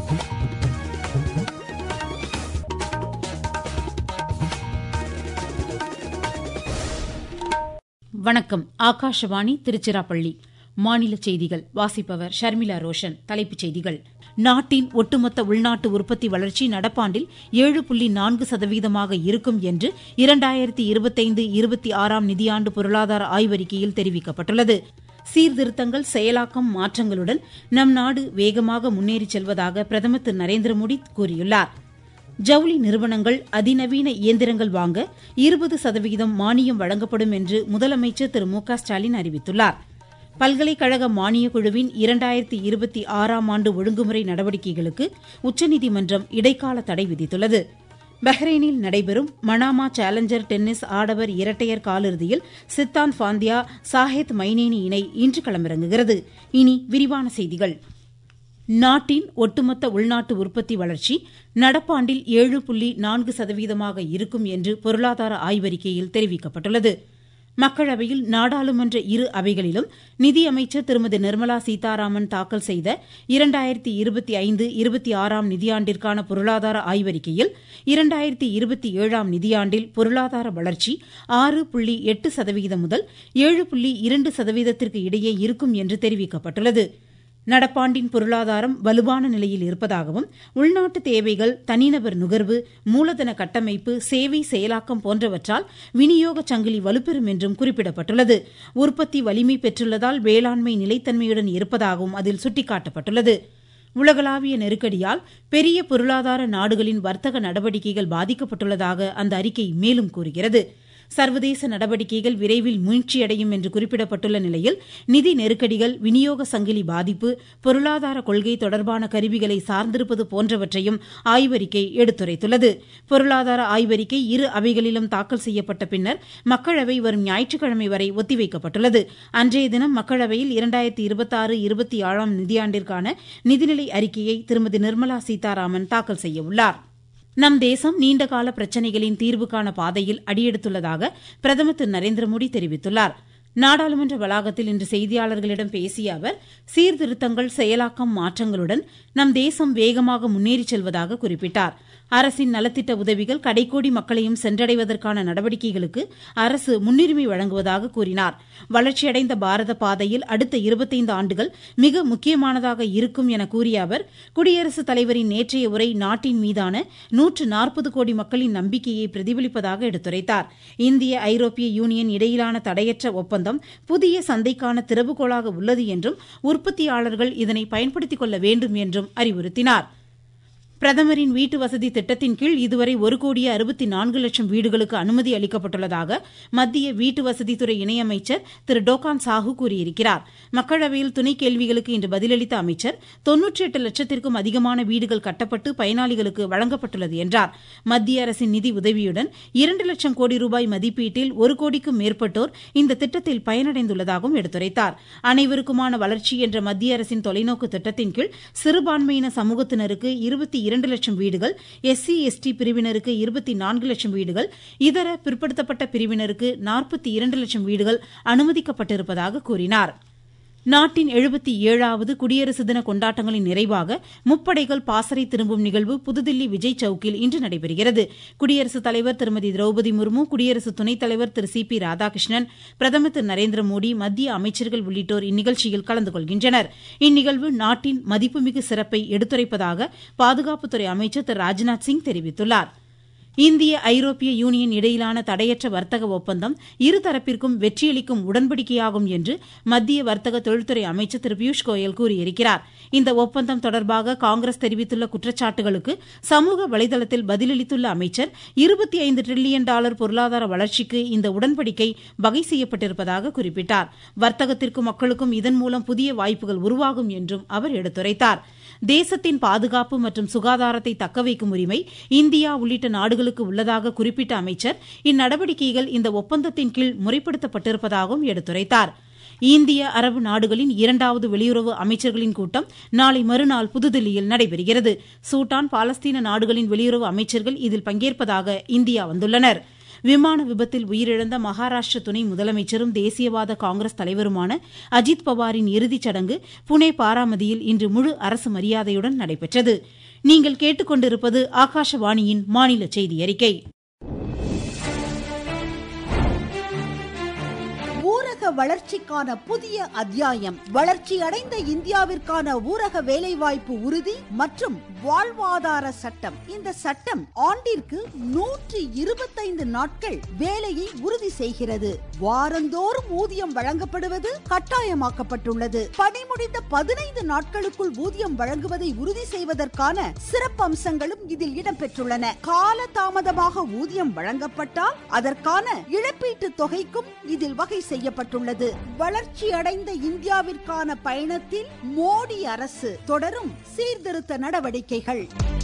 வணக்கம் ஆகாஷவாணி திருச்சிராப்பள்ளி மாநில செய்திகள் வாசிப்பவர் ஷர்மிளா ரோஷன் தலைப்புச் செய்திகள் நாட்டின் ஒட்டுமொத்த உள்நாட்டு உற்பத்தி வளர்ச்சி நடப்பாண்டில் ஏழு புள்ளி நான்கு சதவீதமாக இருக்கும் என்று இரண்டாயிரத்தி இருபத்தைந்து இருபத்தி ஆறாம் நிதியாண்டு பொருளாதார ஆய்வறிக்கையில் தெரிவிக்கப்பட்டுள்ளது சீர்திருத்தங்கள் செயலாக்கம் மாற்றங்களுடன் நம் நாடு வேகமாக முன்னேறிச் செல்வதாக பிரதமர் திரு நரேந்திர மோடி கூறியுள்ளார் ஜவுளி நிறுவனங்கள் அதிநவீன இயந்திரங்கள் வாங்க இருபது சதவிகிதம் மானியம் வழங்கப்படும் என்று முதலமைச்சர் திரு மு க ஸ்டாலின் அறிவித்துள்ளார் பல்கலைக்கழக மானியக் குழுவின் இரண்டாயிரத்தி இருபத்தி ஆறாம் ஆண்டு ஒழுங்குமுறை நடவடிக்கைகளுக்கு உச்சநீதிமன்றம் இடைக்கால தடை விதித்துள்ளது பஹ்ரைனில் நடைபெறும் மனாமா சேலஞ்சர் டென்னிஸ் ஆடவர் இரட்டையர் காலிறுதியில் சித்தாந்த் பாந்தியா சாஹேத் மைனேனி இணை இன்று களமிறங்குகிறது இனி விரிவான செய்திகள் நாட்டின் ஒட்டுமொத்த உள்நாட்டு உற்பத்தி வளர்ச்சி நடப்பாண்டில் ஏழு புள்ளி நான்கு சதவீதமாக இருக்கும் என்று பொருளாதார ஆய்வறிக்கையில் தெரிவிக்கப்பட்டுள்ளது மக்களவையில் நாடாளுமன்ற இரு அவைகளிலும் நிதியமைச்சர் திருமதி நிர்மலா சீதாராமன் தாக்கல் செய்த இரண்டாயிரத்தி இருபத்தி ஐந்து இருபத்தி ஆறாம் நிதியாண்டிற்கான பொருளாதார ஆய்வறிக்கையில் இரண்டாயிரத்தி இருபத்தி ஏழாம் நிதியாண்டில் பொருளாதார வளர்ச்சி ஆறு புள்ளி எட்டு சதவீதம் முதல் ஏழு புள்ளி இரண்டு சதவீதத்திற்கு இடையே இருக்கும் என்று தெரிவிக்கப்பட்டுள்ளது நடப்பாண்டின் பொருளாதாரம் வலுவான நிலையில் இருப்பதாகவும் உள்நாட்டு தேவைகள் தனிநபர் நுகர்வு மூலதன கட்டமைப்பு சேவை செயலாக்கம் போன்றவற்றால் விநியோக சங்கிலி வலுப்பெறும் என்றும் குறிப்பிடப்பட்டுள்ளது உற்பத்தி வலிமை பெற்றுள்ளதால் வேளாண்மை நிலைத்தன்மையுடன் இருப்பதாகவும் அதில் சுட்டிக்காட்டப்பட்டுள்ளது உலகளாவிய நெருக்கடியால் பெரிய பொருளாதார நாடுகளின் வர்த்தக நடவடிக்கைகள் பாதிக்கப்பட்டுள்ளதாக அந்த அறிக்கை மேலும் கூறுகிறது சர்வதேச நடவடிக்கைகள் விரைவில் மீழ்ச்சியடையும் என்று குறிப்பிடப்பட்டுள்ள நிலையில் நிதி நெருக்கடிகள் விநியோக சங்கிலி பாதிப்பு பொருளாதார கொள்கை தொடர்பான கருவிகளை சார்ந்திருப்பது போன்றவற்றையும் ஆய்வறிக்கை எடுத்துரைத்துள்ளது பொருளாதார ஆய்வறிக்கை இரு அவைகளிலும் தாக்கல் செய்யப்பட்ட பின்னர் மக்களவை வரும் ஞாயிற்றுக்கிழமை வரை ஒத்திவைக்கப்பட்டுள்ளது அன்றைய தினம் மக்களவையில் இரண்டாயிரத்தி இருபத்தாறு இருபத்தி ஏழாம் நிதியாண்டிற்கான நிதிநிலை அறிக்கையை திருமதி நிர்மலா சீதாராமன் தாக்கல் செய்யவுள்ளாா் நம் தேசம் நீண்டகால பிரச்சினைகளின் தீர்வுக்கான பாதையில் அடியெடுத்துள்ளதாக பிரதமர் திரு நரேந்திர மோடி தெரிவித்துள்ளார் நாடாளுமன்ற வளாகத்தில் இன்று செய்தியாளர்களிடம் பேசிய அவர் சீர்திருத்தங்கள் செயலாக்கம் மாற்றங்களுடன் நம் தேசம் வேகமாக முன்னேறிச் செல்வதாக குறிப்பிட்டார் அரசின் நலத்திட்ட உதவிகள் கடைக்கோடி மக்களையும் சென்றடைவதற்கான நடவடிக்கைகளுக்கு அரசு முன்னுரிமை வழங்குவதாக கூறினார் வளர்ச்சியடைந்த பாரத பாதையில் அடுத்த இருபத்தைந்து ஆண்டுகள் மிக முக்கியமானதாக இருக்கும் என கூறிய அவர் குடியரசுத் தலைவரின் நேற்றைய உரை நாட்டின் மீதான நூற்று நாற்பது கோடி மக்களின் நம்பிக்கையை பிரதிபலிப்பதாக எடுத்துரைத்தார் இந்திய ஐரோப்பிய யூனியன் இடையிலான தடையற்ற ஒப்பந்தம் புதிய சந்தைக்கான திறவுகோலாக உள்ளது என்றும் உற்பத்தியாளர்கள் இதனை பயன்படுத்திக் கொள்ள வேண்டும் என்றும் அறிவுறுத்தினாா் பிரதமரின் வீட்டு வசதி திட்டத்தின் கீழ் இதுவரை ஒரு கோடியே அறுபத்தி நான்கு லட்சம் வீடுகளுக்கு அனுமதி அளிக்கப்பட்டுள்ளதாக மத்திய வீட்டு வசதித்துறை இணையமைச்சர் திரு டோகான் சாஹூ கூறியிருக்கிறார் மக்களவையில் துணை கேள்விகளுக்கு இன்று பதிலளித்த அமைச்சர் தொன்னூற்றி எட்டு லட்சத்திற்கும் அதிகமான வீடுகள் கட்டப்பட்டு பயனாளிகளுக்கு வழங்கப்பட்டுள்ளது என்றார் மத்திய அரசின் நிதி உதவியுடன் இரண்டு லட்சம் கோடி ரூபாய் மதிப்பீட்டில் ஒரு கோடிக்கும் மேற்பட்டோர் இந்த திட்டத்தில் பயனடைந்துள்ளதாகவும் எடுத்துரைத்தார் அனைவருக்குமான வளர்ச்சி என்ற மத்திய அரசின் தொலைநோக்கு திட்டத்தின் கீழ் சிறுபான்மையின சமூகத்தினருக்கு இருபத்தி இரண்டு லட்சம் வீடுகள் எஸ்சி எஸ்டி பிரிவினருக்கு இருபத்தி நான்கு லட்சம் வீடுகள் இதர பிற்படுத்தப்பட்ட பிரிவினருக்கு நாற்பத்தி இரண்டு லட்சம் வீடுகள் அனுமதிக்கப்பட்டிருப்பதாக கூறினார் நாட்டின் எழுபத்தி ஏழாவது குடியரசு தின கொண்டாட்டங்களின் நிறைவாக முப்படைகள் பாசறை திரும்பும் நிகழ்வு புதுதில்லி விஜய் சவுக்கில் இன்று நடைபெறுகிறது குடியரசுத் தலைவர் திருமதி திரௌபதி முர்மு குடியரசு துணைத் தலைவர் திரு சி பி ராதாகிருஷ்ணன் பிரதமர் திரு நரேந்திர மோடி மத்திய அமைச்சர்கள் உள்ளிட்டோர் இந்நிகழ்ச்சியில் கலந்து கொள்கின்றனர் இந்நிகழ்வு நாட்டின் மதிப்புமிகு சிறப்பை எடுத்துரைப்பதாக பாதுகாப்புத்துறை அமைச்சர் திரு ராஜ்நாத் சிங் தெரிவித்துள்ளார் இந்திய ஐரோப்பிய யூனியன் இடையிலான தடையற்ற வர்த்தக ஒப்பந்தம் இருதரப்பிற்கும் வெற்றியளிக்கும் உடன்படிக்கையாகும் என்று மத்திய வர்த்தக தொழில்துறை அமைச்சர் திரு பியூஷ் கோயல் கூறியிருக்கிறார் இந்த ஒப்பந்தம் தொடர்பாக காங்கிரஸ் தெரிவித்துள்ள குற்றச்சாட்டுகளுக்கு சமூக வலைதளத்தில் பதிலளித்துள்ள அமைச்சர் இருபத்தி ஐந்து டிரில்லியன் டாலர் பொருளாதார வளர்ச்சிக்கு இந்த உடன்படிக்கை வகை செய்யப்பட்டிருப்பதாக குறிப்பிட்டார் வர்த்தகத்திற்கும் மக்களுக்கும் இதன் மூலம் புதிய வாய்ப்புகள் உருவாகும் என்றும் அவர் எடுத்துரைத்தார் தேசத்தின் பாதுகாப்பு மற்றும் சுகாதாரத்தை தக்கவைக்கும் உரிமை இந்தியா உள்ளிட்ட நாடுகளுக்கு உள்ளதாக குறிப்பிட்ட அமைச்சர் இந்நடவடிக்கைகள் இந்த ஒப்பந்தத்தின் கீழ் முறைப்படுத்தப்பட்டிருப்பதாகவும் எடுத்துரைத்தார் இந்திய அரபு நாடுகளின் இரண்டாவது வெளியுறவு அமைச்சர்களின் கூட்டம் நாளை மறுநாள் புதுதில்லியில் நடைபெறுகிறது சூட்டான் பாலஸ்தீன நாடுகளின் வெளியுறவு அமைச்சர்கள் இதில் பங்கேற்பதாக இந்தியா வந்துள்ளனா் விமான விபத்தில் உயிரிழந்த மகாராஷ்டிர துணை முதலமைச்சரும் தேசியவாத காங்கிரஸ் தலைவருமான அஜித் பவாரின் இறுதிச் சடங்கு புனே பாராமதியில் இன்று முழு அரசு மரியாதையுடன் நடைபெற்றது நீங்கள் கேட்டுக்கொண்டிருப்பது ஆகாஷவாணியின் மாநில செய்தி அறிக்கை ஊரக வளர்ச்சிக்கான புதிய அத்தியாயம் வளர்ச்சி அடைந்த இந்தியாவிற்கான ஊரக வேலைவாய்ப்பு உறுதி மற்றும் வாழ்வாதார சட்டம் இந்த சட்டம் ஆண்டிற்கு நூற்றி இருபத்தைந்து நாட்கள் வேலையை உறுதி செய்கிறது வாரந்தோறும் ஊதியம் வழங்கப்படுவது கட்டாயமாக்கப்பட்டுள்ளது பணி முடிந்த பதினைந்து நாட்களுக்குள் ஊதியம் வழங்குவதை உறுதி செய்வதற்கான சிறப்பு அம்சங்களும் இதில் இடம்பெற்றுள்ளன கால தாமதமாக ஊதியம் வழங்கப்பட்டால் அதற்கான இழப்பீட்டு தொகைக்கும் இதில் வகை செய்யப்பட்டுள்ளது வளர்ச்சி அடைந்த இந்தியாவிற்கான பயணத்தில் மோடி அரசு தொடரும் சீர்திருத்த நடவடிக்கைகள்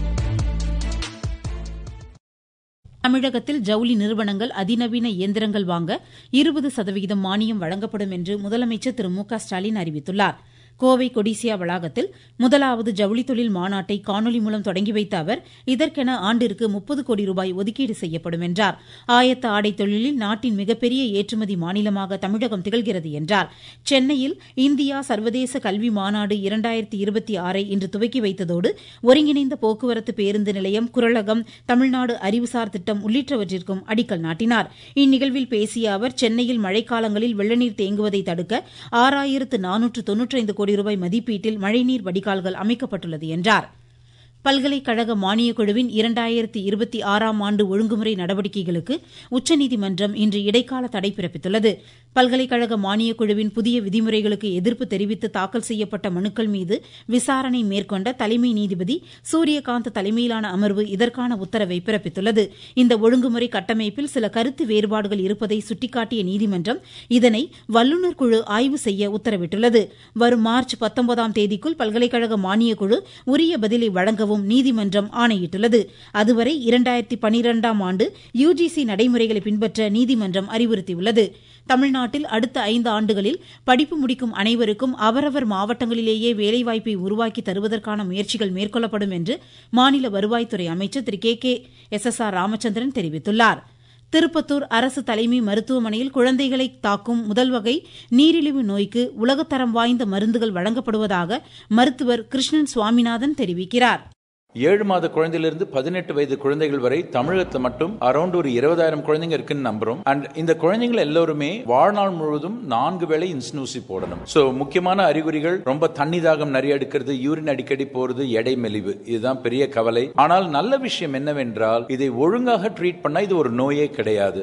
தமிழகத்தில் ஜவுளி நிறுவனங்கள் அதிநவீன இயந்திரங்கள் வாங்க இருபது சதவிகிதம் மானியம் வழங்கப்படும் என்று முதலமைச்சர் திரு மு க ஸ்டாலின் அறிவித்துள்ளார் கோவை கொடிசியா வளாகத்தில் முதலாவது ஜவுளி தொழில் மாநாட்டை காணொலி மூலம் தொடங்கி வைத்த அவர் இதற்கென ஆண்டிற்கு முப்பது கோடி ரூபாய் ஒதுக்கீடு செய்யப்படும் என்றார் ஆயத்த ஆடை தொழிலில் நாட்டின் மிகப்பெரிய ஏற்றுமதி மாநிலமாக தமிழகம் திகழ்கிறது என்றார் சென்னையில் இந்தியா சர்வதேச கல்வி மாநாடு இரண்டாயிரத்தி இருபத்தி ஆறை இன்று துவக்கி வைத்ததோடு ஒருங்கிணைந்த போக்குவரத்து பேருந்து நிலையம் குரலகம் தமிழ்நாடு அறிவுசார் திட்டம் உள்ளிட்டவற்றிற்கும் அடிக்கல் நாட்டினார் இந்நிகழ்வில் பேசிய அவர் சென்னையில் மழைக்காலங்களில் வெள்ளநீர் தேங்குவதை தடுக்க ஆறாயிரத்து நானூற்று தொன்னூற்றைந்து கோடி ரூபாய் மதிப்பீட்டில் மழைநீர் வடிகால்கள் அமைக்கப்பட்டுள்ளது என்றார் பல்கலைக்கழக மானியக் குழுவின் இரண்டாயிரத்தி இருபத்தி ஆறாம் ஆண்டு ஒழுங்குமுறை நடவடிக்கைகளுக்கு உச்சநீதிமன்றம் இன்று இடைக்கால தடை பிறப்பித்துள்ளது பல்கலைக்கழக மானியக் குழுவின் புதிய விதிமுறைகளுக்கு எதிர்ப்பு தெரிவித்து தாக்கல் செய்யப்பட்ட மனுக்கள் மீது விசாரணை மேற்கொண்ட தலைமை நீதிபதி சூரியகாந்த் தலைமையிலான அமர்வு இதற்கான உத்தரவை பிறப்பித்துள்ளது இந்த ஒழுங்குமுறை கட்டமைப்பில் சில கருத்து வேறுபாடுகள் இருப்பதை சுட்டிக்காட்டிய நீதிமன்றம் இதனை வல்லுநர் குழு ஆய்வு செய்ய உத்தரவிட்டுள்ளது வரும் மார்ச் பத்தொன்பதாம் தேதிக்குள் பல்கலைக்கழக மானியக் குழு உரிய பதிலை வழங்கவும் நீதிமன்றம் ஆணையிட்டுள்ளது அதுவரை இரண்டாயிரத்தி பனிரெண்டாம் ஆண்டு யுஜிசி நடைமுறைகளை பின்பற்ற நீதிமன்றம் அறிவுறுத்தியுள்ளது தமிழ்நாட்டில் அடுத்த ஐந்து ஆண்டுகளில் படிப்பு முடிக்கும் அனைவருக்கும் அவரவர் மாவட்டங்களிலேயே வேலைவாய்ப்பை உருவாக்கி தருவதற்கான முயற்சிகள் மேற்கொள்ளப்படும் என்று மாநில வருவாய்த்துறை அமைச்சர் Thiru K K S S R Ramachandran தெரிவித்துள்ளார் திருப்பத்தூர் அரசு தலைமை மருத்துவமனையில் குழந்தைகளை தாக்கும் முதல் வகை நீரிழிவு நோய்க்கு உலகத்தரம் வாய்ந்த மருந்துகள் வழங்கப்படுவதாக மருத்துவர் கிருஷ்ணன் சுவாமிநாதன் தெரிவிக்கிறார் ஏழு மாத குழந்தையிலிருந்து பதினெட்டு வயது குழந்தைகள் வரை தமிழகத்துல மட்டும் அரௌண்ட் ஒரு இருபதாயிரம் குழந்தைங்க இருக்குன்னு நம்புறோம் அண்ட் இந்த குழந்தைகள் எல்லோருமே வாழ்நாள் முழுவதும் நான்கு வேளை இன்ஸ்னூசி போடணும் சோ முக்கியமான அறிகுறிகள் ரொம்ப தண்ணி தாகம் நிறைய எடுக்கிறது யூரின் அடிக்கடி போறது எடை மெலிவு இதுதான் பெரிய கவலை ஆனால் நல்ல விஷயம் என்னவென்றால் இதை ஒழுங்காக ட்ரீட் பண்ணா இது ஒரு நோயே கிடையாது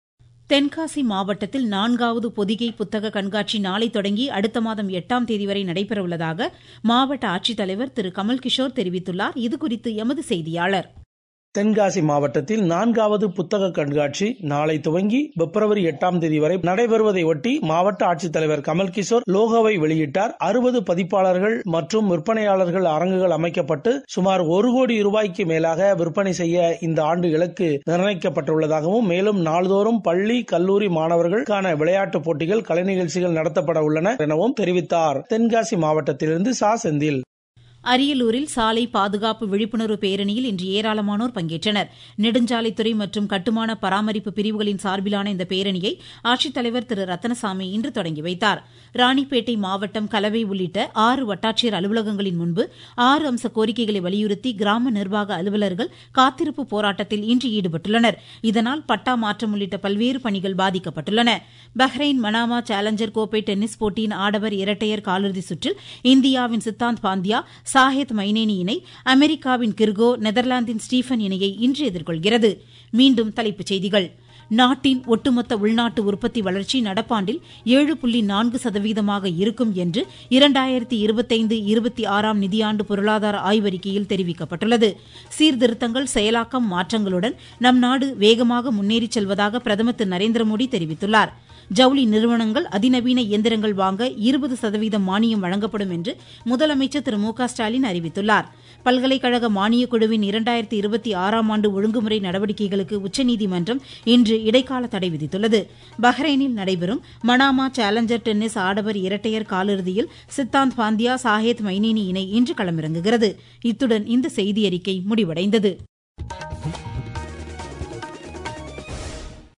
தென்காசி மாவட்டத்தில் நான்காவது பொதிகை புத்தக கண்காட்சி நாளை தொடங்கி அடுத்த மாதம் எட்டாம் தேதி வரை நடைபெறவுள்ளதாக மாவட்ட ஆட்சித்தலைவர் திரு கமல்கிஷோர் தெரிவித்துள்ளார் இதுகுறித்து எமது செய்தியாளர் தென்காசி மாவட்டத்தில் நான்காவது புத்தக கண்காட்சி நாளை துவங்கி பிப்ரவரி எட்டாம் தேதி வரை நடைபெறுவதை ஒட்டி மாவட்ட ஆட்சித்தலைவர் கமல்கிஷோர் லோகோவை வெளியிட்டார் அறுபது பதிப்பாளர்கள் மற்றும் விற்பனையாளர்கள் அரங்குகள் அமைக்கப்பட்டு சுமார் ஒரு கோடி ரூபாய்க்கு மேலாக விற்பனை செய்ய இந்த ஆண்டு இலக்கு நிர்ணயிக்கப்பட்டுள்ளதாகவும் மேலும் நாள்தோறும் பள்ளி கல்லூரி மாணவர்களுக்கான விளையாட்டுப் போட்டிகள் கலை நிகழ்ச்சிகள் நடத்தப்பட உள்ளன எனவும் தெரிவித்தார் தென்காசி மாவட்டத்திலிருந்து சா செந்தில் அரியலூரில் சாலை பாதுகாப்பு விழிப்புணர்வு பேரணியில் இன்று ஏராளமானோர் பங்கேற்றனர் நெடுஞ்சாலைத்துறை மற்றும் கட்டுமான பராமரிப்பு பிரிவுகளின் சார்பிலான இந்த பேரணியை ஆட்சித்தலைவர் திரு ரத்தனசாமி இன்று தொடங்கி வைத்தார் ராணிப்பேட்டை மாவட்டம் கலவை உள்ளிட்ட ஆறு வட்டாட்சியர் அலுவலகங்களின் முன்பு ஆறு அம்ச கோரிக்கைகளை வலியுறுத்தி கிராம நிர்வாக அலுவலர்கள் காத்திருப்பு போராட்டத்தில் இன்று ஈடுபட்டுள்ளனர் இதனால் பட்டா மாற்றம் உள்ளிட்ட பல்வேறு பணிகள் பாதிக்கப்பட்டுள்ளன பஹ்ரைன் மனாமா சேலஞ்சர் கோப்பை டென்னிஸ் போட்டியின் ஆடவர் இரட்டையர் காலிறுதி சுற்றில் இந்தியாவின் சித்தாந்த் பாந்தியா சாஹித் மைனேனி இணை அமெரிக்காவின் கிர்கோ நெதர்லாந்தின் ஸ்டீஃபன் இணையை இன்று எதிர்கொள்கிறது மீண்டும் தலைப்புச் செய்திகள் நாட்டின் ஒட்டுமொத்த உள்நாட்டு உற்பத்தி வளர்ச்சி நடப்பாண்டில் ஏழு புள்ளி நான்கு சதவீதமாக இருக்கும் என்று இரண்டாயிரத்தி இருபத்தைந்து இருபத்தி ஆறாம் நிதியாண்டு பொருளாதார ஆய்வறிக்கையில் தெரிவிக்கப்பட்டுள்ளது சீர்திருத்தங்கள் செயலாக்கம் மாற்றங்களுடன் நம் நாடு வேகமாக முன்னேறிச் செல்வதாக பிரதமர் திரு நரேந்திர மோடி தெரிவித்துள்ளார் ஜவுளி நிறுவனங்கள் அதிநவீன இயந்திரங்கள் வாங்க இருபது சதவீதம் மானியம் வழங்கப்படும் என்று முதலமைச்சர் திரு மு க ஸ்டாலின் அறிவித்துள்ளார் பல்கலைக்கழக மானியக் குழுவின் இரண்டாயிரத்தி இருபத்தி ஆறாம் ஆண்டு ஒழுங்குமுறை நடவடிக்கைகளுக்கு உச்சநீதிமன்றம் இன்று இடைக்கால தடை விதித்துள்ளது பஹ்ரைனில் நடைபெறும் மனாமா சேலஞ்சர் டென்னிஸ் ஆடவர் இரட்டையர் காலிறுதியில் சித்தாந்த் பாந்தியா சாஹேத் மைனேனி இணை இன்று களமிறங்குகிறது இத்துடன் இந்த செய்தியறிக்கை முடிவடைந்தது